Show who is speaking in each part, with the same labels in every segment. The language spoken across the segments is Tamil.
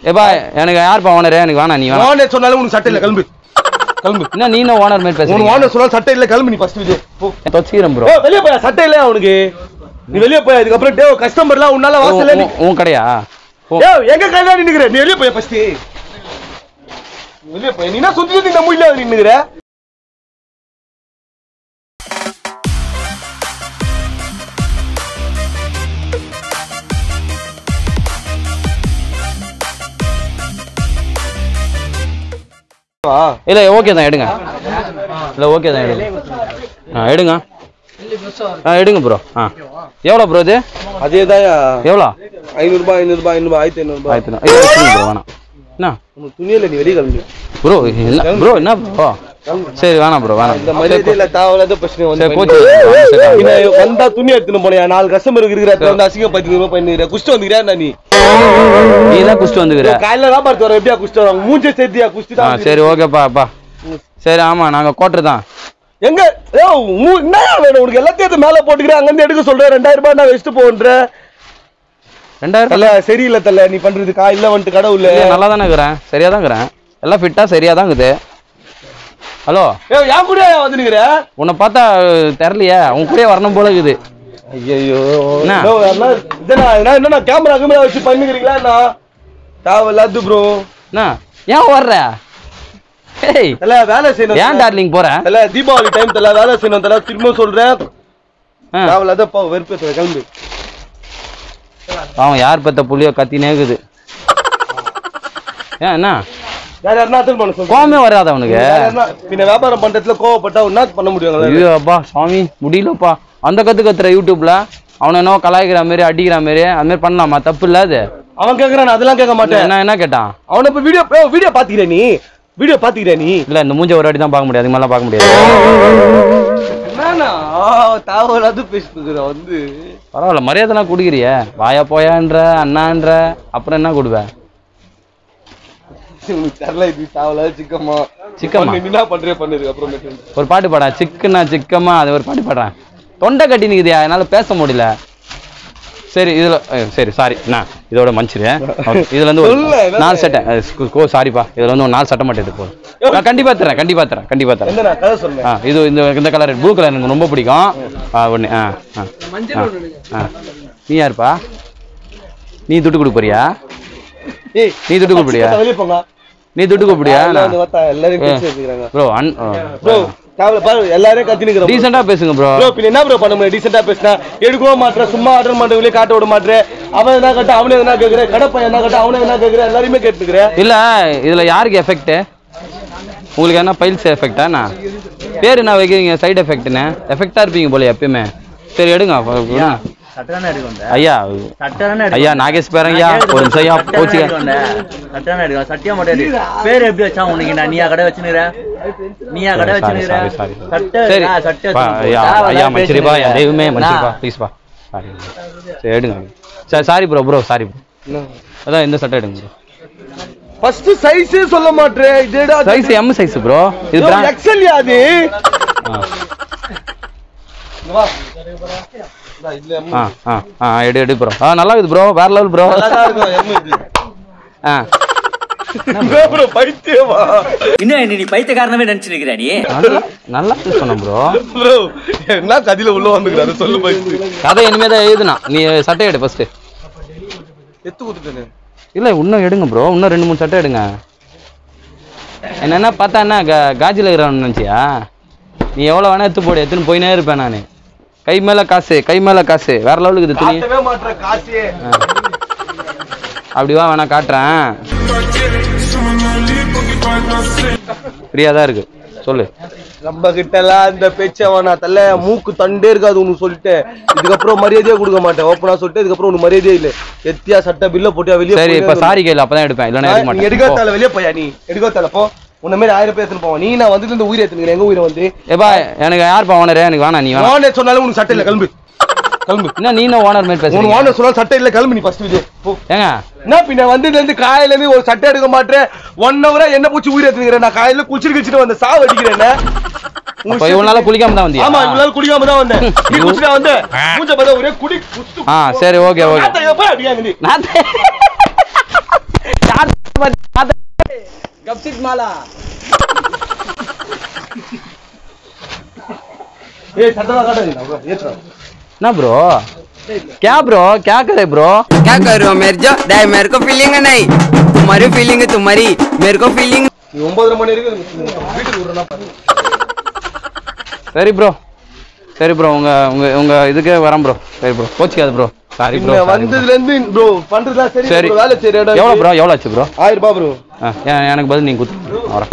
Speaker 1: ஏப்பா எனக்கு யாருப்பா ஓனர் எனக்கு வேணாம் நீ வேணாம்
Speaker 2: ஓனர் சொன்னாலும் உனக்கு சட்டை இல்ல கிளம்பு கிளம்பு
Speaker 1: என்ன நீ என்ன ஓனர் மாதிரி
Speaker 2: உனக்கு
Speaker 1: பேசுறீங்க
Speaker 2: ஓனர் சொன்னாலும் சட்டை இல்ல கிளம்பு நீ ஃபர்ஸ்ட் விஜய் போ
Speaker 1: தொச்சிக்கிறேன் ப்ரோ
Speaker 2: ஏய், வெளிய போய் சட்டை இல்ல அவனுக்கு நீ வெளிய போய் அதுக்கப்புறம் டே கஸ்டமர்லாம் உன்னால வாசல்ல நீ
Speaker 1: உன் கடையா போ.
Speaker 2: ஏய் எங்க கல்யாணம் நின்னுக்கிற நீ வெளிய போய் ஃபர்ஸ்ட் வெளிய போய் நீ என்ன சுத்தி சுத்தி நம்ம இல்ல நின்னுக்கிற
Speaker 1: இல்ல ஓகே தான் எடுங்க இல்ல ஓகே தான் எடுங்க ஆ எடுங்க ஆ எடுங்க ப்ரோ ஆ எவ்வளோ ப்ரோ இது
Speaker 2: அதேதான்
Speaker 1: எவ்வளோ
Speaker 2: ஐநூறு ரூபாய் ஐநூறு ரூபாய் ஐநூறு ரூபாய் ஆயிரத்தி ஐநூறு ரூபாய்
Speaker 1: ஆயிரத்தி ஐநூறு. ஐயோ, வச்சுருங்க bro, வேணாம் என்ன
Speaker 2: உனக்கு துணியில நீ வெளிய கிளம்பு
Speaker 1: ப்ரோ என்ன ப்ரோ என்ன ப்ரோ சரி வேணாம் ப்ரோ வேணாம்
Speaker 2: இந்த மரியாதையில தேவையில்லாத பிரச்சனை வந்து
Speaker 1: சரி, கோச்சு.
Speaker 2: பின்ன வந்தா துணி எடுத்துன்னு போனியா நாலு கஸ்டமர் இருக்கிற இடத்துல வந்து அசிங்கம் பத்தி ரூபாய் பண்ணிக்கிற குஷ்டு வந்துக்கிறா நீ
Speaker 1: நீ தான் குஸ்ட் வந்துக்கிற
Speaker 2: காலையில தான் பார்த்து வர எப்படியா குஷ்டு வர மூஞ்சே சேர்த்தியா குஷ்டி
Speaker 1: ஆ
Speaker 2: தான்
Speaker 1: சரி ஓகேப்பா அப்பா சரி ஆமா நாங்க கோட்டர் தான்
Speaker 2: எங்க ஏ என்ன வேணும் உனக்கு எல்லாத்தையும் எடுத்து மேல போட்டுக்கிறேன் அங்க இருந்து எடுக்க சொல்றேன் ரெண்டாயிரம் ரூபாய் நான் வச்சுட்டு போன்ற
Speaker 1: ரெண்டாயிரம்
Speaker 2: தல சரியில்லை தல நீ பண்றது காலையில வந்துட்டு கடவுள்
Speaker 1: இல்ல, நல்லா தானே இருக்கிறேன் சரியா தான் இருக்கிறேன் எல்லாம் ஃபிட்டா சரியா தான் இருக்குது ஹலோ
Speaker 2: ஏ என் கூட வந்துருக்கிற
Speaker 1: உன்னை பார்த்தா தெரியலையே உன் கூடயே வரணும் போல இருக்குது
Speaker 2: ஐயோ
Speaker 1: என்ன?
Speaker 2: என்ன கேமரா கேமரா வச்சு பண்ணுகிறீங்களா நான் தேவையில்லாது ப்ரோ
Speaker 1: என்ன ஏன் வர்ற ஏய்
Speaker 2: தல வேலை செய்யணும்
Speaker 1: ஏன் டார்லிங் போற
Speaker 2: தல தீபாவளி டைம் தல வேலை செய்யணும் தல திரும்ப சொல்றேன்
Speaker 1: ஆ,
Speaker 2: தேவையில்லாத பா வெறுப்பு தல கிளம்பு
Speaker 1: அவன் யார் பெத்த புள்ளியோ கத்தினே இருக்குது ஏன் என்ன
Speaker 2: வேற யாருன்னா அட்டன் பண்ண சொல்லுங்க
Speaker 1: கோவமே வராது அவனுக்கு
Speaker 2: வேற யாருன்னா பின்ன வியாபாரம் பண்றதுல கோவப்பட்டா என்ன பண்ண முடியும்
Speaker 1: ஐயோ அப்பா சாமி முடியலப்பா அந்த கத்து கத்துற யூடியூப்ல அவனை என்ன கலாய்க்கிற மாதிரி அடிக்கிற மாதிரி அது மாதிரி பண்ணலாமா தப்பு இல்ல அது
Speaker 2: அவன் கேக்குறான் நான் அதெல்லாம் கேட்க மாட்டேன்
Speaker 1: என்ன என்ன கேட்டான்
Speaker 2: அவனை இப்ப வீடியோ வீடியோ பாத்துக்கிற நீ வீடியோ பாத்துக்கிற நீ
Speaker 1: இல்ல இந்த மூஞ்ச ஒரு வாட்டி தான் பார்க்க முடியாது அதுக்கு மேல பார்க்க முடியாது
Speaker 2: என்னண்ணா தேவையில்லாத பேசிட்டு வந்து
Speaker 1: பரவாயில்ல மரியாதைலாம் கொடுக்குறிய வாயா போயான்ற அண்ணான்ற அப்புறம் என்ன கொடுவ
Speaker 2: உனக்கு தெரியல இது தேவையில்லாத சிக்கம்மா
Speaker 1: சிக்கம்மா?
Speaker 2: பண்ணு, நீ என்ன பண்றிய பண்ணுது அப்புறமேட்டு
Speaker 1: ஒரு பாட்டு பாடா சிக்கனா சிக்கமா அது ஒரு பாட்டு பாடுறேன் தொண்டை கட்டி நிக்குதியா என்னால பேச முடியல சரி இதுல அஹ், சரி சாரி நான் இதோட மன்னிச்சிரு Okay, இதுல இருந்து ஒரு
Speaker 2: சொல்லு, என்ன?
Speaker 1: நாலு சட்டை அஹ், ஸ்கு- கோ சாரிப்பா இதுல வந்து ஒரு நாலு சட்டை மட்டும் எடுத்து போதும் நான் கண்டிப்பா தரேன் கண்டிப்பா தரேன் கண்டிப்பா தரேன்
Speaker 2: எந்த நான் கதை சொன்னேன்
Speaker 1: ஆ இது இந்த இந்த கலர் ப்ளூ கலர் எனக்கு ரொம்ப பிடிக்கும் ஆ ஒன்று ஆ ஆ ஆ. ஆ நீ யாருப்பா நீ துட்டு கொடுக்க போறியா
Speaker 2: ஏய்
Speaker 1: நீ துட்டு கொடுக்க போறியா
Speaker 2: வெளிய போங்க
Speaker 1: நீ துட்டு கொடுக்க போறியா
Speaker 2: எல்லாம் வந்து பார்த்தா எல்லாரையும் பேசி வச்சுக்கிறாங்க
Speaker 1: ப்ரோ அன்
Speaker 2: ப்ரோ தேவையில்ல பாரு எல்லாரையும் கத்தினுக்கிறோம்
Speaker 1: டீசெண்டா பேசுங்க ப்ரோ
Speaker 2: ப்ரோ பின்ன என்ன ப்ரோ பண்ண முடியும் டீசெண்டா பேசினா எடுக்கவும் மாட்டேன் சும்மா ஆர்டர் மாட்டேன் காட்ட விட மாட்டேன் அவன் என்ன கட்ட அவனே என்ன கேக்குற கடப்பையன் என்ன கட்ட அவனே என்ன கேக்குற எல்லாரையுமே கேட்டுக்கிறேன்
Speaker 1: இல்ல இதுல யாருக்கு எஃபெக்ட் உங்களுக்கு என்ன பைல்ஸ் எஃபெக்டா என்ன பேர் என்ன வைக்கிறீங்க சைடு எஃபெக்ட்னு எஃபெக்டா இருப்பீங்க போல எப்பயுமே சரி எடுங்க விடுங்க.
Speaker 3: சட்டதானே எடுக்கணும்
Speaker 1: ஐயா
Speaker 3: சட்டதானே
Speaker 1: ஐயா நாகேஷ் பேரங்க ஐயா ஒரு நிமிஷம் ஐயா போச்சுக்க
Speaker 3: சட்டதானே எடுக்கணும் சட்டியா மட்டும் எடு பேர் எப்படி வச்சா உனக்கு நான் நீயா கடை வச்சுனுற நீயா கடை
Speaker 1: சாரி
Speaker 3: வச்சுனுற
Speaker 1: சாரி சாரி
Speaker 3: சட்டை
Speaker 1: சரி
Speaker 3: ஆ, சட்டை
Speaker 1: பா,
Speaker 3: வச்சுன்னு போ.
Speaker 1: ஐயா
Speaker 3: தேவையில்லாம
Speaker 1: ஐயா மன்னிச்சிருப்பா
Speaker 3: பேசுனீங்க.
Speaker 1: என் தெய்வமே மன்னிச்சிருப்பா
Speaker 3: நான்
Speaker 1: ப்ளீஸ் பா சாரி சரி எடுங்க சரி sorry bro bro sorry bro அதான் இந்த சட்டை எடுங்க
Speaker 2: ஃபர்ஸ்ட் சைஸே சொல்ல மாட்டேன் இதேடா
Speaker 1: சைஸ் எம் சைஸ் ப்ரோ இது brand-
Speaker 2: எக்ஸல் யாது
Speaker 1: ஆ
Speaker 2: இங்க வா இந்தா, இதுல M.
Speaker 1: ஆ ஆ ஆ எடு எடு ப்ரோ ஆ நல்லா இருக்குது ப்ரோ வேற லெவல் ப்ரோ
Speaker 2: நல்லாதான் இருக்கும், M இது.
Speaker 1: ஆ
Speaker 2: என்ன bro, பைத்தியமா
Speaker 3: இன்னும் என்ன நீ பைத்தியக்காரனவே நினைச்சிருக்கிற நீ
Speaker 1: நல்லா நல்லா இருக்கு சொன்னேன் ப்ரோ
Speaker 2: ப்ரோ என்ன கதில உள்ள வந்துக்கிறாரு சொல்லு பைத்து
Speaker 1: கதை இனிமே தான் எழுதுனா நீ சட்டை எடு ஃபர்ஸ்ட்
Speaker 2: எத்து குத்துட்டேனே
Speaker 1: இல்ல இன்னும் எடுங்க ப்ரோ இன்னும் ரெண்டு மூணு சட்டை எடுங்க என்னென்ன பார்த்தா என்ன கா காஜில் இருக்கிறவன் நினச்சியா நீ எவ்வளோ வேணா எடுத்து போடு எடுத்துன்னு போயினே இருப்பேன் நான் கை மேல காசு கை மேல காசு வேற லெவலுக்கு இது துணி
Speaker 2: காட்டவே மாட்டேன் காசே
Speaker 1: அப்படி வா வேணா காட்டுறேன் ஃப்ரீயா தான் இருக்கு சொல்லு
Speaker 2: நம்ம கிட்ட எல்லாம் இந்த பேச்ச வேணா தல்ல மூக்கு தண்டே இருக்காது உனக்கு சொல்லிட்டேன் இதுக்கப்புறம் மரியாதையே கொடுக்க மாட்டேன் ஓப்பனா சொல்லிட்டு இதுக்கப்புறம் உனக்கு மரியாதையே இல்ல எத்தியா சட்டை பில்ல போட்டியா வெளியே
Speaker 1: சரி இப்ப சாரி கையில் அப்பதான் எடுப்பேன் இல்லைன்னா எடுக்க
Speaker 2: நீ எடுக்க
Speaker 1: மாட்டேன்
Speaker 2: தேவை வெளியே போயா நீ எடுக்க தேவை போ உன்ன மாதிரி ஆயிரம் பேர் எடுத்துன்னு போவான் நீ நான் வந்துட்டு இந்த உயிரை எடுத்துக்கிறேன் எங்க உயிரை வந்து
Speaker 1: ஏப்பா எனக்கு யாருப்பா ஓனர் எனக்கு வேணாம் நீ வேணாம்
Speaker 2: ஓனர் சொன்னாலும் உனக்கு சட்டை இல்ல கிளம்பு கிளம்பு
Speaker 1: என்ன நீ ஓனர் மாதிரி
Speaker 2: உனக்கு
Speaker 1: பேசுறீங்க
Speaker 2: ஓனர் சொன்னாலும் சட்டை இல்ல கிளம்பு நீ ஃபர்ஸ்ட் விஜய் போ
Speaker 1: ஏங்க
Speaker 2: என்ன பின்ன வந்ததுல இருந்து காலையில இருந்து ஒரு சட்டை எடுக்க மாட்டேன் ஒன் ஹவரா என்ன பூச்சி உயிரை எடுத்துக்கிறேன் நான் காலையில குச்சிட்டு கிச்சிட்டு வந்த சாவு அடிக்கிறேன் என்ன? உன்
Speaker 1: அப்ப இவ்வளவு நாளா குளிக்காம தான் வந்தியா
Speaker 2: ஆமா இவ்வளவு நாள் குடிக்காம தான் வந்தேன் நீ குடிச்சிட்டா வந்த மூஞ்ச பார்த்தா ஒரே குடி குடிச்சு
Speaker 1: ஆ சரி ஓகே ஓகே
Speaker 2: நாத்தம் எப்ப அடிக்காங்க நீ
Speaker 1: நான் யார்
Speaker 2: ஏய் சட்டெல்லாம் காட்டாதீங்க ஏற்றுறேன்
Speaker 1: என்ன ப்ரோ क्या ब्रो क्या करे ब्रो
Speaker 4: क्या कर रहे हो मेरे जो डै मेरे को फीलिंग नहीं तुम्हारी फीलिंग है तुम्हारी मेरे को फीलिंग
Speaker 2: நீ ஒன்பதரை மணி வரைக்கும் வீட்டுக்கு விடுறேன்னா பாரு
Speaker 1: சரி ப்ரோ சரி ப்ரோ உங்க உங்க உங்க இதுக்கே வரேன் ப்ரோ சரி ப்ரோ கோச்சிக்காது ப்ரோ சாரி ப்ரோ
Speaker 2: இங்க வந்ததுல இருந்து ப்ரோ பண்றதுலாம் சரி
Speaker 1: சரி
Speaker 2: bro, வேலை சரி இடம்
Speaker 1: எவ்வளோ ப்ரோ எவ்வளோ ஆச்சு ப்ரோ
Speaker 2: ஆயிரம் ரூபாய் ப்ரோ
Speaker 1: எனக்கு பதில் நீங்கள் கொடுத்து வரேன்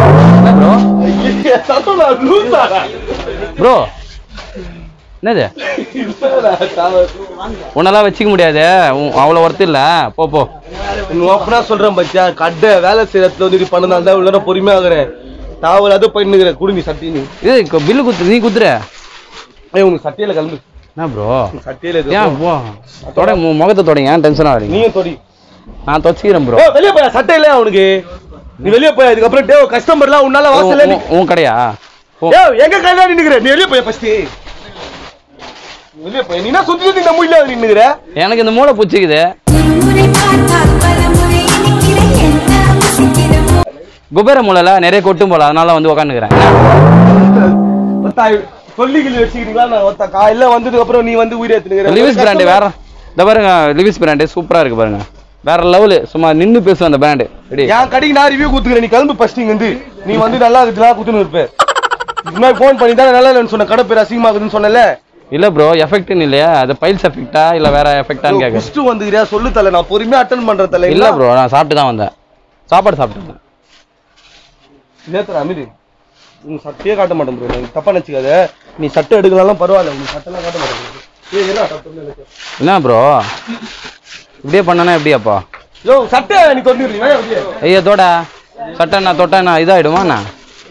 Speaker 1: என்ன ப்ரோ ப்ரோ என்னது உன்னெல்லாம் வச்சுக்க முடியாது உன் அவ்வளோ ஒர்த்து இல்லை போ போ
Speaker 2: அப்பனா சொல்றேன் பத்தியா கடை வேலை செய்யறதுல வந்து இப்படி பண்ணதால தான் உள்ள பொறுமையா ஆகுறேன் தாவல் அது பண்ணிக்கிற குடுமி சட்டி நீ
Speaker 1: இது பில்லு குத்து நீ குத்துற
Speaker 2: ஏய் உனக்கு சட்டையில கிளம்பு
Speaker 1: என்ன ப்ரோ
Speaker 2: உனக்கு சட்டையில இது
Speaker 1: ஏன் போ தொட மு- முகத்தை தொடங்க ஏன் டென்ஷன் ஆகிறீங்க
Speaker 2: நீயும் தொடி
Speaker 1: நான் தொச்சிக்கிறேன் ப்ரோ
Speaker 2: ஏய் வெளிய போயா சட்டை இல்லையா உனக்கு நீ வெளிய போய் அதுக்கப்புறம் டேய் கஸ்டமர்லாம் உன்னால வாசல்ல நீ
Speaker 1: உன் கடையா போ
Speaker 2: ஏய் எங்க கையில நின்னுக்கிற நீ வெளிய போய் ஃபர்ஸ்ட் வெளிய போய் நீ என்ன சுத்தி சுத்தி நம்ம இல்ல நின்னுக்கிற
Speaker 1: எனக்கு இந்த மூளை பிடிச்சிக்குது
Speaker 5: முறை பார்த்தால் பலமுறை இனிக்கிறேன் என்ன முசிக்கிறமோ
Speaker 1: குபேர மூளைல நிறைய கொட்டும் போல அதனால வந்து உக்காந்துக்கிறேன்
Speaker 2: பத்தாய் சொல்லிக்கிட்டு வச்சுக்கிறீங்களா நான் ஒத்த காலையில வந்ததுக்கு அப்புறம் நீ வந்து உயிரை எடுத்துக்கிற
Speaker 1: லிவிஸ் பிராண்டு வேற இந்த பாருங்க லிவிஸ் பிராண்டு சூப்பரா இருக்கு பாருங்க வேற லெவலு சும்மா நின்னு பேசும் அந்த பிராண்டு ரெடி
Speaker 2: என் கடைக்கு நான் ரிவ்யூ கொடுத்துக்கிறேன் நீ கிளம்பு ஃபர்ஸ்ட் இங்க வந்து நீ வந்து நல்லா இருக்குதுலாம் குத்துன்னு இருப்ப முன்னாடி ஃபோன் பண்ணி தான் நல்லா இல்லைன்னு சொன்ன கடை பேர் அசிங்கமா இருக்குதுன்னு சொன்னல
Speaker 1: இல்ல ப்ரோ எஃபெக்ட்னு இல்லையா அது பைல்ஸ் எஃபெக்ட்டா இல்ல வேற எஃபெக்ட்டான்னு கேட்க
Speaker 2: ஃபர்ஸ்ட் வந்துக்கிறியா சொல்லு தல நான் பொறுமையா அட்டன் பண்றேன் தல
Speaker 1: இல்ல ப்ரோ நான் சாப்பிட்டு தான் வந்தேன் சாப்பாடு சாப்பிட்டேன்
Speaker 2: நேத்து அமிது உன் சட்டையே காட்ட மாட்டேன் ப்ரோ நீ தப்பா நினைச்சுக்காத நீ சட்டை எடுக்கலாம் பரவாயில்ல உன் சட்டைலாம் காட்ட மாட்டேன் ஏய் என்ன சட்டை இருக்கு?
Speaker 1: என்ன ப்ரோ இப்படியே பண்ணனா எப்படியாப்பா
Speaker 2: யோ சட்டை நீ தொட்டிடுறீங்க அப்படியே
Speaker 1: ஐயா தோட சட்டை நான் தொட்டா நான் இதாயிடுமா நான்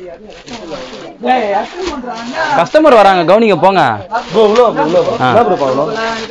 Speaker 1: கஸ்டமர் வராங்க கவனிங்க போங்க
Speaker 2: ப்ரோ உள்ள வா bro, உள்ள வா.
Speaker 1: ஆ.
Speaker 2: என்ன ப்ரோ பார்க்கணும்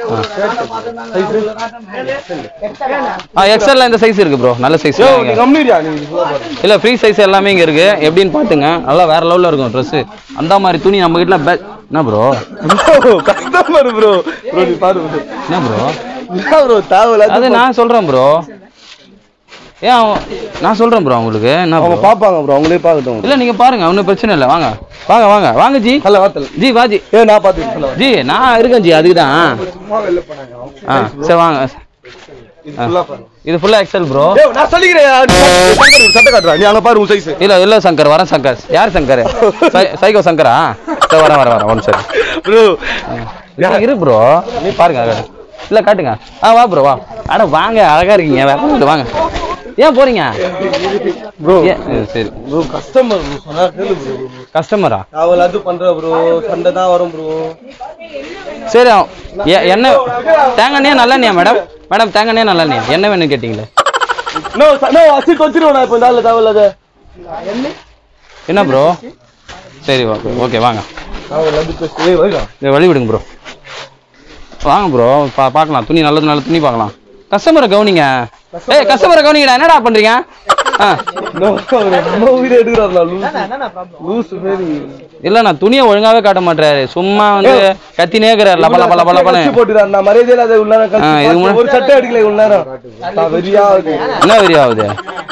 Speaker 1: ஆ எக்ஸல்ல இந்த சைஸ் இருக்கு ப்ரோ நல்ல சைஸ்
Speaker 2: யோ நீ கம்மிடியா நீ உள்ள பாரு
Speaker 1: இல்ல ஃப்ரீ சைஸ் எல்லாமே இங்க இருக்கு எப்படின்னு பாத்துங்க நல்லா வேற லெவல்ல இருக்கும் Dress அந்த மாதிரி துணி நம்ம கிட்ட பே- என்ன bro
Speaker 2: bro customer bro bro நீ பாரு bro.
Speaker 1: என்ன ப்ரோ
Speaker 2: என்ன ப்ரோ தேவையில்ல
Speaker 1: அது நான் சொல்றேன் ப்ரோ ஏன் அவன்- நான் சொல்றேன் ப்ரோ உங்களுக்கு என்ன
Speaker 2: அவங்க
Speaker 1: bro?
Speaker 2: பாப்பாங்க ப்ரோ அவங்களே பார்க்கட்டும்
Speaker 1: இல்ல நீங்க பாருங்க ஒன்றும் பிரச்சனை இல்லை வாங்க வாங்க வாங்க வாங்க ஜி
Speaker 2: ஹலோ வாத்தல்
Speaker 1: ஜி வா ஜி
Speaker 2: ஏ நான் பார்த்துக்கிட்டு
Speaker 1: ஜி நான் இருக்கேன் ஜி அதுக்கு தான் ஆ சரி வாங்க
Speaker 2: இது ஃபுல்லா பாரு
Speaker 1: இது ஃபுல்லா எக்ஸல் ப்ரோ
Speaker 2: ஏய் நான் சொல்லிக்கிறேன் நீ சட்டை காட்டு, சட்டை காட்டுறா நீ அங்க பாரு உன் சைஸ்
Speaker 1: இல்ல இல்ல சங்கர் வரேன் சங்கர் யார் சங்கர் சை- சைகோ சங்கரா சரி வரேன் வரேன் வரேன் ஒன் சரி
Speaker 2: ப்ரோ
Speaker 1: இரு ப்ரோ நீ பாருங்க அழகா. இல்ல காட்டுங்க ஆ வா ப்ரோ வா அட வாங்க அழகா இருக்கீங்க வேற ஒண்ணும் இல்ல, வாங்க ஏன் போறீங்க
Speaker 2: ப்ரோ
Speaker 1: ஏன் ம், சரி
Speaker 2: ப்ரோ கஸ்டமர் ப்ரோ சொன்னா கேளு ப்ரோ
Speaker 1: கஸ்டமரா
Speaker 2: அவள் அது பண்ற ப்ரோ சண்டை தான் வரும் ப்ரோ
Speaker 1: சரி அவன் எ- என்ன தேங்காய் எண்ணெயா நல்லெண்ணெயா மேடம் மேடம் தேங்காய் எண்ணெயா நல்லெண்ணெயா என்ன வேணும்னு கேட்டீங்களே
Speaker 2: நோ நோ அசி தொச்சிருவோம் நான் இப்போ இந்த ஆள் தேவையில்லாத
Speaker 1: என்ன ப்ரோ சரி ஓகே ஓகே வாங்க
Speaker 2: அவள் அது பேசு ஏய் வைடா
Speaker 1: இதை வழி விடுங்க ப்ரோ வாங்க ப்ரோ பா பார்க்கலாம் துணி நல்லது நல்ல துணி பார்க்கலாம் கஸ்டமரை கவனிங்க ஏய் கஸ்டமரை கவனிங்கடா என்னடா பண்றீங்க ஆ
Speaker 2: நோ நம்ம வீடு எடுக்கிறாருல லூஸ் லூஸ் மாரி
Speaker 1: இல்ல நான் துணியை ஒழுங்காவே காட்ட மாட்டாரு சும்மா வந்து கத்தினே இருக்கிறாரு லப லப லப லபன்னு
Speaker 2: கழிச்சு போட்டுறாரு நான் மரியாதை இல்லாத உள்ள நேரம்
Speaker 1: ஆ, இது
Speaker 2: கழிச்சு
Speaker 1: முன்ன-
Speaker 2: ஒரு சட்டை எடுக்கல உள்ள நேரம் நான் வெறியா இருக்கு
Speaker 1: என்ன வெறி ஆகுது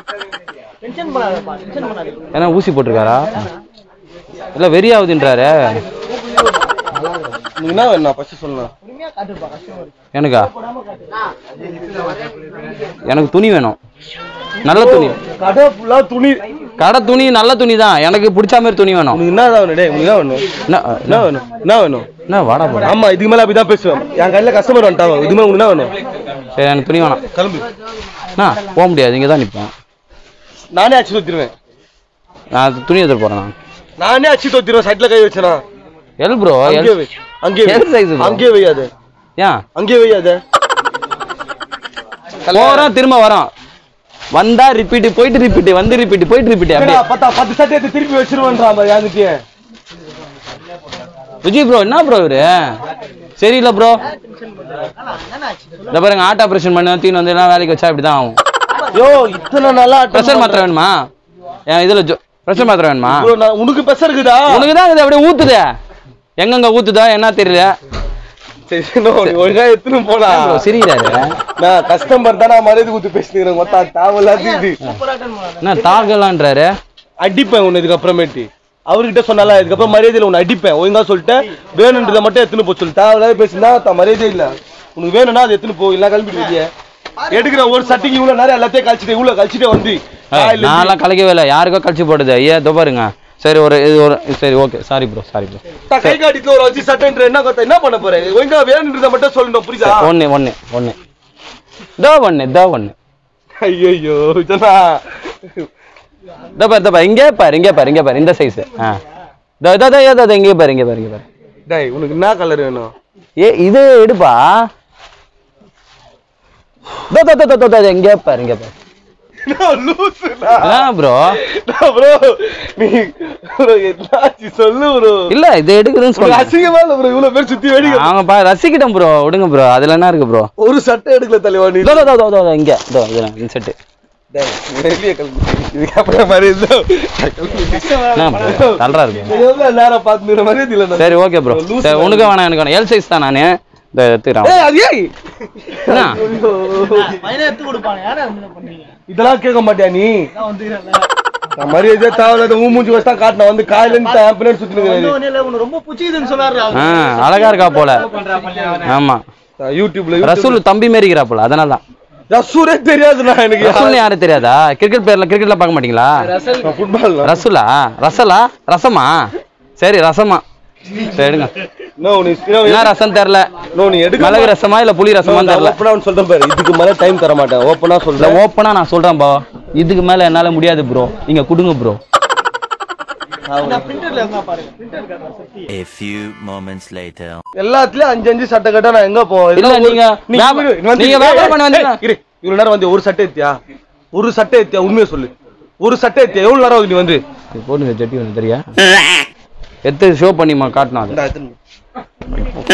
Speaker 1: ஏன்னா ஊசி போட்டிருக்காரா இல்ல வெறி ஆகுதுன்றாரு
Speaker 2: நீ என்ன வேணும் ஃபர்ஸ்ட் சொல்லலாம்
Speaker 1: எனக்கா எனக்கு துணி வேணும் நல்ல துணி
Speaker 2: கடை ஃபுல்லா துணி
Speaker 1: கடை துணி நல்ல துணி தான் எனக்கு பிடிச்ச மாதிரி துணி வேணும்
Speaker 2: உனக்கு என்ன வேணும் டேய் உனக்கு என்ன வேணும்
Speaker 1: என்ன
Speaker 2: என்ன வேணும் என்ன வேணும்
Speaker 1: என்ன வாடா போடா
Speaker 2: ஆமா இதுக்கு மேல அப்படிதான் பேசுவேன் என் கையில கஸ்டமர் வந்துட்டாங்க இதுக்கு மேல உனக்கு என்ன வேணும்
Speaker 1: சரி எனக்கு துணி வேணாம்
Speaker 2: கிளம்பு
Speaker 1: அண்ணா போக முடியாது இங்கே தான் நிற்பேன்
Speaker 2: நானே அச்சு தொத்திருவேன்
Speaker 1: நான் துணி எடுத்துட்டு போறேன் நான்
Speaker 2: நானே அச்சு தொத்திருவேன் சைட்ல கை வச்சனா
Speaker 1: எல் ப்ரோ
Speaker 2: அங்கேயே வை அங்கேயே வை.
Speaker 1: L size bro.
Speaker 2: அங்கேயே வையாத
Speaker 1: ஏன்
Speaker 2: அங்கேயே வையாத
Speaker 1: போறோம் திரும்ப வரோம் வந்தா ரிப்பீட் போயிட்டு ரிப்பீட் வந்து ரிப்பீட் போயிட்டு ரிப்பீட் அப்படியே
Speaker 2: என்னடா, பத்தா பத்து சட்டை எடுத்து திருப்பி வச்சிருவேன்றா மாதிரி யாருக்கிட்டே
Speaker 1: விஜய் ப்ரோ என்ன ப்ரோ இவரு சரியில்ல ப்ரோ இந்த பாருங்க ஆட் ஆபரேஷன் பண்ணி தீன் வந்து எல்லாம் வேலைக்கு வச்சா இப்படிதான் ஆகும்
Speaker 2: யோ இத்தனை நல்லா
Speaker 1: ப்ரெஷர் மாத்திரை வேணுமா ஏன் இதுல ப்ரெஷர் மாத்திரை வேணுமா
Speaker 2: ப்ரோ நான் உனக்கு பெசர் இருக்குதா
Speaker 1: உனக்கு தான் இது அப்படியே ஊத்துது எங்கெங்க ஊத்துதா என்ன தெரியல
Speaker 2: சரி no, நீ ஒழுங்கா எடுத்துன்னு போனா
Speaker 1: bro சிரிக்கிறாரு
Speaker 2: நான் கஸ்டமர் தான் நான் மரியாதை கொடுத்து பேசிக்கிறேன் மொத்தம் தேவையில்லாத இது
Speaker 1: என்ன தாகலான்றாரு
Speaker 2: அடிப்பேன் உன்னை இதுக்கப்புறமேட்டு அவர்கிட்ட சொன்னால இதுக்கப்புறம் மரியாதையில் உன்னை அடிப்பேன் ஒழுங்கா சொல்லிட்டேன் வேணுன்றதை மட்டும் எடுத்துன்னு போ சொல்லு தேவையில்லாத பேசினா தான் மரியாதை இல்ல உனக்கு வேணும்னா அதை எடுத்துன்னு போ இல்ல கிளம்பிட்டு வெளியே எடுக்கிற ஒரு சட்டைக்கு இவ்வளவு நேரம் எல்லாத்தையும் கழிச்சிட்டு இவ்வளவு கழிச்சிட்டே வந்து காலையில இருந்து-
Speaker 1: நான்லாம் கலைக்கவே இல்லை யாருக்கோ கழிச்சு போடுது ஐயா இதோ பாருங்க சரி ஒரு இது ஒரு சரி okay sorry bro sorry bro
Speaker 2: நான் கை காட்டிட்டு ஒரு வச்சு சட்டைன்ற என்ன கத்த என்ன பண்ண போறேன் ஒழுங்கா வேணுன்றதை மட்டும் சொல்லணும் புரியுதா
Speaker 1: ஒன்று ஒன்று ஒன்று இதோ ஒன்று இதோ ஒன்று
Speaker 2: ஐயோ இதனா
Speaker 1: இதோ பாரு இதோ பாரு இங்கே பாரு இங்கே பாரு இங்கே பாரு இந்த சைஸ் ஆ இதோ இதோ இதோ இதோ இதோ இங்கே பாரு இங்கே பாரு இங்கே பாரு
Speaker 2: டேய் உனக்கு என்ன கலர் வேணும்
Speaker 1: ஏ இது எடுப்பா இதோ இதோ இதோ இதோ இதோ இங்கே பாரு இங்கே பாரு
Speaker 2: லூசுடா
Speaker 1: ஆ ப்ரோ
Speaker 2: ப்ரோ நீ bro, என்னாச்சு சொல்லு ப்ரோ
Speaker 1: இல்ல இது எடுக்குதுன்னு சொல்லுங்க
Speaker 2: அசிங்கமா இல்ல ப்ரோ இவ்வளவு பேர் சுத்தி வேடிக்கை
Speaker 1: அவங்க பா ரசிக்கிட்டோம் ப்ரோ விடுங்க ப்ரோ அதுல என்ன இருக்கு ப்ரோ
Speaker 2: ஒரு சட்டை எடுக்கல தலைவா நீ
Speaker 1: இதோ இதோ இதோ இதோ இதோ இங்க இதோ இதுல இந்த செட்டு
Speaker 2: டேய், வெளியே கிளம்பு. இதுக்கு அப்புறம் மாதிரி இருந்தா
Speaker 1: என்ன bro தலரா இருக்கு
Speaker 2: எவ்வளவு நேரம் பார்த்துக்கிற மாதிரி இதுல நான்.
Speaker 1: சரி ஓகே ப்ரோ
Speaker 2: லூசு
Speaker 1: சரி உனக்கு வேணாம் எனக்கு வேணாம் எல் சைஸ் தான் நானு இந்த எடுத்துக்கிறேன்
Speaker 2: ஏய், அது ஏய்?
Speaker 1: என்ன
Speaker 2: இதெல்லாம் கேட்க மாட்டியா நீ நான் மரியாதையா தேவையில்லாத ஊ மூஞ்சி வச்சு தான் காட்டின வந்து காலையில இருந்து பின்னாடி சுத்தினுக்கிறேன்
Speaker 1: ஆ அழகா இருக்கா போல ஆமா
Speaker 2: யூடியூப்ல
Speaker 1: ரசூல் தம்பி மாரி இருக்கிறா போல அதனால தான்
Speaker 2: ரசூரே தெரியாதுண்ணா எனக்கு
Speaker 1: ரசூல் யாரும் தெரியாதா கிரிக்கெட் பேர்ல கிரிக்கெட்ல பார்க்க மாட்டீங்களா
Speaker 2: ஃபுட்பால்
Speaker 1: ரசூலா ரசலா ரசமா சரி ரசமா சரி எடுங்க
Speaker 2: நோ நீ
Speaker 1: என்ன ரசம் தெரியல
Speaker 2: நோ நீ எடுக்க
Speaker 1: மிளகு ரசமா இல்ல புளி ரசமா தெரியல
Speaker 2: ஓப்பனா சொல்றேன் பாரு இதுக்கு மேல டைம் தர மாட்டேன் ஓப்பனா
Speaker 1: இல்ல
Speaker 2: சொல்றேன்
Speaker 1: ஓப்பனா நான் சொல்றேன் பா இதுக்கு மேல என்னால முடியாது ப்ரோ நீங்க கொடுங்க bro
Speaker 6: A few moments later.
Speaker 2: எல்லாத்துலயும் அஞ்சு அஞ்சு சட்டை கட்டா நான் எங்க போவேன்
Speaker 1: இல்ல,
Speaker 2: இதெல்லாம் ஒரு-
Speaker 1: நீங்க
Speaker 2: நீ
Speaker 1: வியாபா-
Speaker 2: இரு, நீ வந்து-
Speaker 1: நீங்க வியாபாரம்
Speaker 2: ஏய்,
Speaker 1: பண்ண வந்தீங்க.
Speaker 2: ஏய், இரு. இவ்வளவு நேரம் வந்து ஒரு சட்டை எத்தியா ஒரு சட்டை எத்தியா உண்மையை சொல்லு ஒரு சட்டை எத்தியா எவ்வளவு நேரம் ஆகுது நீ வந்து
Speaker 1: போடுங்க ஜட்டி ஒன்று தெரியா எடுத்து ஷோ பண்ணிமா காட்டணும் அது
Speaker 2: இந்தா, எடுத்துன்னு போ.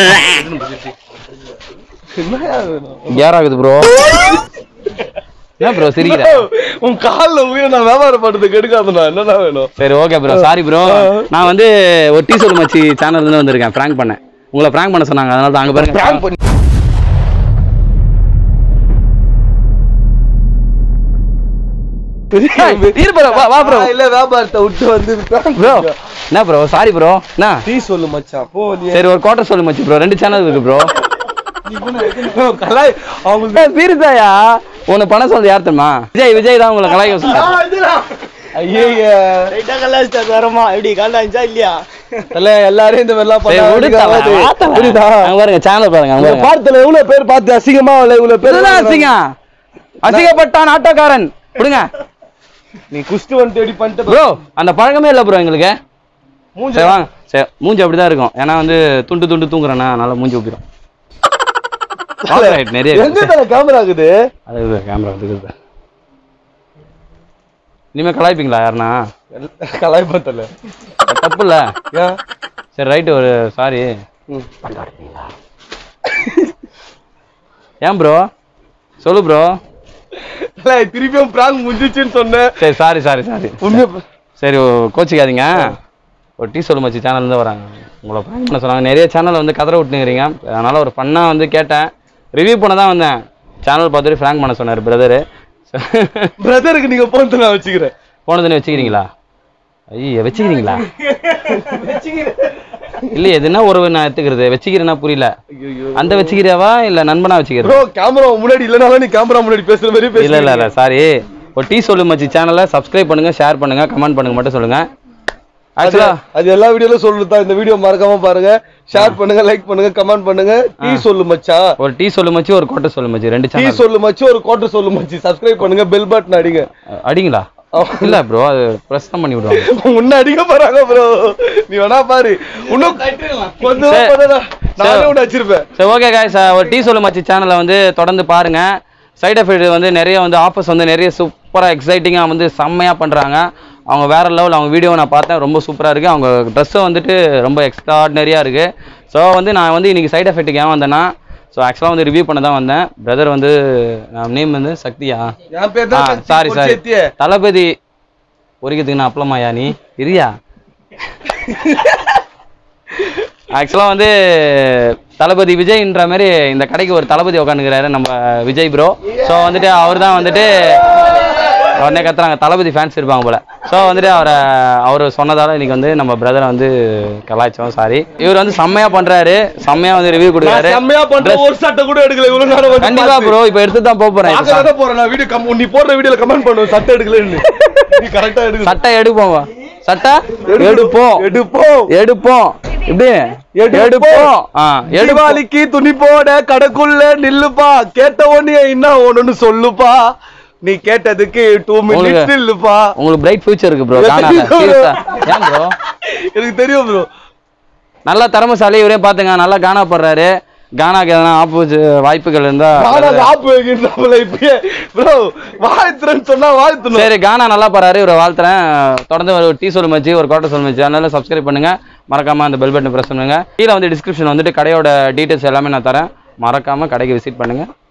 Speaker 2: என்னய்யா வேணும்?
Speaker 1: யாராகுது ப்ரோ ஏன் ப்ரோ சிரிக்கிற
Speaker 2: உன் கால்ல உயிரை நான் வியாபாரம் பண்றதுக்கு எடுக்காதுண்ணா என்னடா வேணும்
Speaker 1: சரி ஓகே ப்ரோ சாரி ப்ரோ நான் வந்து ஒரு டீ சொல் மச்சி சேனல்ல இருந்து வந்திருக்கேன் ஃப்ராங்க் பண்ணேன் உங்களை ஃப்ராங்க் பண்ண சொன்னாங்க அதனால தான் அங்க
Speaker 2: Prank
Speaker 1: பாருங்க
Speaker 2: பண்ணி
Speaker 1: இரு bro, வா- வா bro.
Speaker 2: இல்ல வியாபாரத்தை விட்டு வந்து prank
Speaker 1: ப்ரோ
Speaker 2: பண்ணி.
Speaker 1: என்ன ப்ரோ சாரி ப்ரோ என்ன
Speaker 2: டீ சொல்லு மச்சான் போ நீ.
Speaker 1: சரி ஒரு குவார்டர் சொல்லு மச்சி ப்ரோ ரெண்டு சேனல் இருக்கு ப்ரோ
Speaker 2: கலாய் அவங்களுக்கு
Speaker 1: சீரியஸாயா உன்னை பணம் சொல்றது யார் தெரியுமா விஜய் விஜய் தான் உங்களை கலாய்க்க சொன்னார்
Speaker 2: ஐயே தல எல்லாரும் இந்த மாதிரிலாம்
Speaker 1: சரி, விடு தல, வா தல.
Speaker 2: பண்ணா புரியுதா
Speaker 1: அங்க பாருங்க சேனல் பாருங்க அங்க
Speaker 2: இந்த
Speaker 1: பாருங்க
Speaker 2: பாடத்துல எவ்வளவு பேர் பார்த்து அசிங்கமா இல்ல இவ்வளவு பேர்
Speaker 1: இதுதான் அசிங்கம் அசிங்கப்பட்டான் ஆட்டோக்காரன் விடுங்க
Speaker 2: நீ குஸ்து வந்து தேடி பண்ணிட்டு
Speaker 1: ப்ரோ அந்த பழக்கமே இல்ல ப்ரோ எங்களுக்கு
Speaker 2: மூஞ்சி
Speaker 1: சரி வாங்க சரி மூஞ்சி அப்படிதான் இருக்கும் ஏன்னா வந்து துண்டு துண்டு தூங்குறேன்னா அதனால மூஞ்சி ஒப்பிடும் Copyright நிறைய
Speaker 2: எங்க
Speaker 1: இருக்கு.
Speaker 2: தல கேமரா இருக்குது
Speaker 1: அது கேமரா இருக்குது இனிமே கலாய்ப்பீங்களா யாருன்னா
Speaker 2: கலாய் பார்த்தல
Speaker 1: தப்பு இல்ல
Speaker 2: ஏன்
Speaker 1: சரி ரைட்டு ஒரு சாரி
Speaker 2: ம்.
Speaker 1: ஏன் ப்ரோ சொல்லு ப்ரோ
Speaker 2: தல, திருப்பியும் பிராங்க் முடிஞ்சிச்சுன்னு சொன்னேன்
Speaker 1: சரி சாரி சாரி சாரி
Speaker 2: உண்மையா
Speaker 1: சரி ஓ- கோச்சிக்காதீங்க ஒரு டீ சொல்லு மச்சி சேனல்லேருந்து வராங்க உங்களை ப்ராங்க் பண்ண சொன்னாங்க நிறைய சேனல் வந்து கதற விட்டுங்கிறீங்க அதனால ஒரு ஃபன்னாக வந்து கேட்டேன் ரிவ்யூ பண்ண தான் வந்தேன் சேனல் பார்த்துட்டு ஃப்ராங்க் பண்ண சொன்னார் பிரதரு
Speaker 2: பிரதருக்கு நீங்க போன் நான் வச்சுக்கிறேன்
Speaker 1: போனதுன்னு வச்சுக்கிறீங்களா ஐயோ வச்சுக்கிறீங்களா இல்லை எதுனா உறவு நான் எடுத்துக்கிறது வச்சுக்கிறேன்னா புரியல அந்த வச்சுக்கிறியாவா இல்லை நண்பனா வச்சுக்கிறது
Speaker 2: ப்ரோ கேமரா முன்னாடி இல்லனாலும் நீ கேமரா முன்னாடி பேசுற மாதிரி பேச
Speaker 1: இல்ல இல்ல இல்ல சாரி ஒரு டீ சொல்லு மச்சி சேனலை சப்ஸ்கிரைப் பண்ணுங்க ஷேர் பண்ணுங்க கமெண்ட் பண்ணுங்க மட்டும் சொல்லுங்க ஆக்சுவலா
Speaker 2: அது எல்லா வீடியோல சொல்றது தான் இந்த வீடியோ மறக்காம பாருங்க ஷேர் பண்ணுங்க லைக் பண்ணுங்க கமெண்ட் பண்ணுங்க டீ சொல்லு மச்சான்
Speaker 1: ஒரு டீ சொல்லு மச்சி ஒரு கோட்டை சொல்லு மச்சி ரெண்டு
Speaker 2: டீ
Speaker 1: சேனல்
Speaker 2: சொல்லு மச்சி ஒரு கோட்டை சொல்லு மச்சி சப்ஸ்கிரைப் பண்ணுங்க பெல் பட்டன் அடிங்க
Speaker 1: அடிங்களா இல்ல ப்ரோ அது பிரஸ் தான் பண்ணி விடுவாங்க
Speaker 2: உன்ன அடிக்க போறாங்க ப்ரோ நீ வேணா பாரு இன்னும் கொஞ்சம்
Speaker 1: சரி.
Speaker 2: பண்ணடா. நானே
Speaker 1: சரி.
Speaker 2: ஒண்ணு வச்சிருப்பேன்
Speaker 1: சரி ஓகே காய்ஸ் ஒரு டீ சொல்லு மச்சி சேனலை வந்து தொடர்ந்து பாருங்க சைட் எஃபெக்ட் வந்து நிறைய வந்து ஆஃபர்ஸ் வந்து நிறைய சூப்பராக எக்ஸைட்டிங்காக வந்து செம்மையாக பண்ணுறாங்க அவங்க வேற லெவல் அவங்க வீடியோ நான் பார்த்தேன் ரொம்ப சூப்பராக இருக்குது அவங்க ட்ரெஸ்ஸும் வந்துட்டு ரொம்ப எக்ஸ்ட்ராடினரியாக இருக்குது ஸோ வந்து நான் வந்து இன்னைக்கு சைட் எஃபெக்ட்டுக்கு ஏன் வந்தேன்னா ஸோ ஆக்சுவலாக வந்து ரிவ்யூ பண்ண தான் வந்தேன் பிரதர் வந்து நான் நேம் வந்து சக்தியா
Speaker 2: என் பேர் தான் சக்தி
Speaker 1: சாரி சாரி
Speaker 2: பொற்செத்தியே.
Speaker 1: தளபதி பொறிக்கிறதுக்கு நான் அப்பளமாயா நீ இரியா ஆக்சுவலாக வந்து தளபதி விஜய்ன்ற மாதிரி இந்த கடைக்கு ஒரு தளபதி உட்காந்துக்கிறாரு நம்ம விஜய் ப்ரோ ஸோ வந்துட்டு அவர் தான் வந்துட்டு உடனே கத்துறாங்க தளபதி ஃபேன்ஸ் இருப்பாங்க போல ஸோ வந்துட்டு அவரை அவர் சொன்னதால இன்னைக்கு வந்து நம்ம பிரதரை வந்து கலாய்ச்சோம் சாரி இவர் வந்து செம்மையா பண்றாரு செம்மையா வந்து ரிவ்யூ
Speaker 2: நான்
Speaker 1: கொடுக்குறாரு
Speaker 2: செம்மையா பண்ற ஒரு சட்டை கூட எடுக்கல இவ்வளவு நேரம் வந்து
Speaker 1: கண்டிப்பா
Speaker 2: பார்த்து.
Speaker 1: ப்ரோ இப்போ எடுத்து தான் போக போறேன் இப்ப
Speaker 2: பார்க்க தான் போறேன் நான் வீடியோ கம் நீ போடுற வீடியோல கமெண்ட் பண்ணுவேன் சட்டை எடுக்கலன்னு நீ கரெக்டா எடுக்க
Speaker 1: சட்டை எடுப்போம் வா. சட்டை எடுப்போம்
Speaker 2: எடுப்போம்
Speaker 1: எடுப்போம் இப்படி
Speaker 2: எடுப்போம்.
Speaker 1: எடுப்போம் ஆ எடுப்போம்
Speaker 2: தீபாவளிக்கு துணி போட கடைக்குள்ள நில்லுப்பா கேட்ட உடனே என்ன ஒண்ணுன்னு சொல்லுப்பா நீ கேட்டதுக்கு டூ மினிட்ஸ்
Speaker 1: உங்களுக்கு-
Speaker 2: நில்லுப்பா
Speaker 1: உங்களுக்கு பிரைட் ஃபியூச்சர் இருக்கு ப்ரோ
Speaker 2: எனக்கு
Speaker 1: காணால
Speaker 2: தெரியும் bro.
Speaker 1: சீரியஸா ஏன் ப்ரோ
Speaker 2: எனக்கு தெரியும் ப்ரோ
Speaker 1: நல்லா திறமைசாலி இவரே பாத்துங்க நல்லா கானா போடுறாரு கானாக்கு எதனா ஆப்போசி வாய்ப்புகள் இருந்தா
Speaker 2: நானும் ஆப்பு வைக்கிறேன் இப்பயே ப்ரோ வாழ்த்துறேன்னு சொன்னா வாழ்த்துணும்
Speaker 1: சரி கானா நல்லா பாடுறாரு இவரை வாழ்த்துறேன் தொடர்ந்து ஒரு டீ சொல் மச்சி ஒரு கோட்டை சொல் மச்சி அதனால சப்ஸ்கிரைப் பண்ணுங்க மறக்காம அந்த பெல் பட்டன் பிரஸ் பண்ணுங்க கீழே வந்து டிஸ்கிரிப்ஷன் வந்துட்டு கடையோட டீடைல்ஸ் எல்லாமே நான் தரேன் மறக்காம கடைக்கு விசிட் பண்ணுங்க